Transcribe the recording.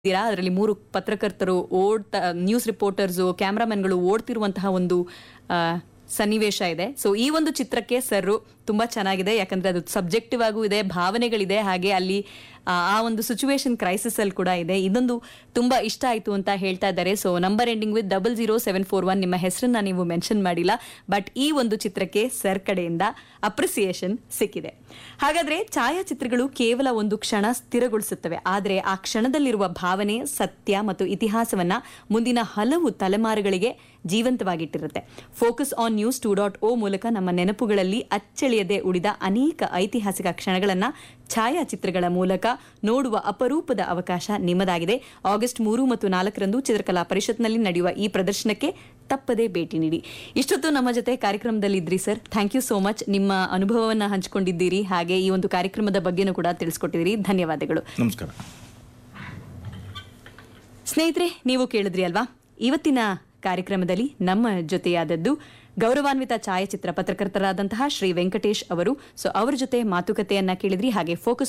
ಇದ್ದೀರಾ ಅದರಲ್ಲಿ ಮೂರು ಪತ್ರಕರ್ತರು ಓಡ್ತಾ ನ್ಯೂಸ್ ರಿಪೋರ್ಟರ್ಸು ಕ್ಯಾಮ್ರಾಮನ್ಗಳು ಓಡ್ತಿರುವಂತಹ ಒಂದು ಆ, ಸನ್ನಿವೇಶ ಇದೆ ಸೊ ಈ ಒಂದು ಚಿತ್ರಕ್ಕೆ ಸರ್ ತುಂಬಾ ಚೆನ್ನಾಗಿದೆ ಯಾಕಂದ್ರೆ ಅದು ಸಬ್ಜೆಕ್ಟಿವ್ ಆಗೂ ಇದೆ ಭಾವನೆಗಳಿದೆ ಹಾಗೆ ಅಲ್ಲಿ ಆ ಆ ಒಂದು ಸಿಚುವೇಶನ್ ಕ್ರೈಸಿಸ್ ಅಲ್ಲಿ ಕೂಡ ಇದೆ ಇದೊಂದು ತುಂಬಾ ಇಷ್ಟ ಆಯ್ತು ಅಂತ ಹೇಳ್ತಾ ಇದ್ದಾರೆ so number ending with double zero seven four one ನಿಮ್ಮ ಹೆಸರನ್ನ ನೀವು ಮೆನ್ಷನ್ ಮಾಡಿಲ್ಲ ಬಟ್ ಈ ಒಂದು ಚಿತ್ರಕ್ಕೆ ಸರ್ ಕಡೆಯಿಂದ ಅಪ್ರಿಸಿಯೇಷನ್ ಸಿಕ್ಕಿದೆ ಹಾಗಾದ್ರೆ ಛಾಯಾಚಿತ್ರಗಳು ಕೇವಲ ಒಂದು ಕ್ಷಣ ಸ್ಥಿರಗೊಳಿಸುತ್ತವೆ ಆದರೆ ಆ ಕ್ಷಣದಲ್ಲಿರುವ ಭಾವನೆ ಸತ್ಯ ಮತ್ತು ಇತಿಹಾಸವನ್ನ ಮುಂದಿನ ಹಲವು ತಲೆಮಾರುಗಳಿಗೆ ಜೀವಂತವಾಗಿಟ್ಟಿರುತ್ತೆ focus on news two dot O ಮೂಲಕ ನಮ್ಮ ನೆನಪುಗಳಲ್ಲಿ ಅಚ್ಚಳಿಯದೆ ಉಳಿದ ಅನೇಕ ಐತಿಹಾಸಿಕ ಕ್ಷಣಗಳನ್ನ ಛಾಯಾಚಿತ್ರಗಳ ಮೂಲಕ ನೋಡುವ ಅಪರೂಪದ ಅವಕಾಶ ನಿಮ್ಮದಾಗಿದೆ ಆಗಸ್ಟ್ ಮೂರು ಮತ್ತು ನಾಲ್ಕರಂದು ಚಿತ್ರಕಲಾ ಪರಿಷತ್ನಲ್ಲಿ ನಡೆಯುವ ಈ ಪ್ರದರ್ಶನಕ್ಕೆ ತಪ್ಪದೇ ಭೇಟಿ ನೀಡಿ ಇಷ್ಟೊತ್ತು ನಮ್ಮ ಜೊತೆ ಕಾರ್ಯಕ್ರಮದಲ್ಲಿ ಇದ್ರಿ sir thank you so much ನಿಮ್ಮ ಅನುಭವವನ್ನ ಹಂಚಿಕೊಂಡಿದ್ದೀರಿ ಹಾಗೆ ಈ ಒಂದು ಕಾರ್ಯಕ್ರಮದ ಬಗ್ಗೆನೂ ಕೂಡ ತಿಳಿಸ್ಕೊಟ್ಟಿದ್ದೀರಿ ಧನ್ಯವಾದಗಳು ನಮಸ್ಕಾರ ಸ್ನೇಹಿತರೆ ನೀವು ಕೇಳಿದ್ರಿ ಅಲ್ವಾ ಇವತ್ತಿನ ಕಾರ್ಯಕ್ರಮದಲ್ಲಿ ನಮ್ಮ ಜೊತೆಯಾದದ್ದು ಗೌರವಾನ್ವಿತ ಛಾಯಾಚಿತ್ರ ಪತ್ರಕರ್ತರಾದಂತಹ ಶ್ರೀ ವೆಂಕಟೇಶ್ ಅವರು ಸೊ ಅವರ ಜೊತೆ ಮಾತುಕತೆಯನ್ನ ಕೇಳಿದ್ರಿ ಹಾಗೆ ಫೋಕಸ್